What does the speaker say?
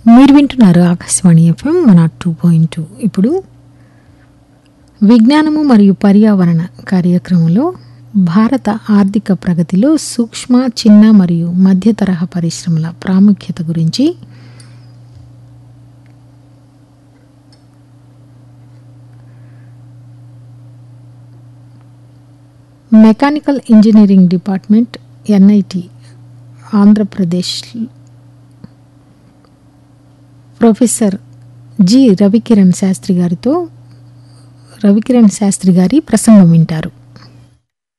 మీరు వింటున్నారు Akashvani FM one two point two ఇప్పుడు విజ్ఞానము మరియు పర్యావరణ కార్యక్రమంలో భారత ఆర్థిక ప్రగతిలో సూక్ష్మ చిన్న మరియు మధ్య తరహా పరిశ్రమల ప్రాముఖ్యత గురించి mechanical engineering department NIT Andhra Pradesh professor G Ravikiran Sastry గారితో రవికిరణ్ శాస్త్రి గారి ప్రసంగం వింటారు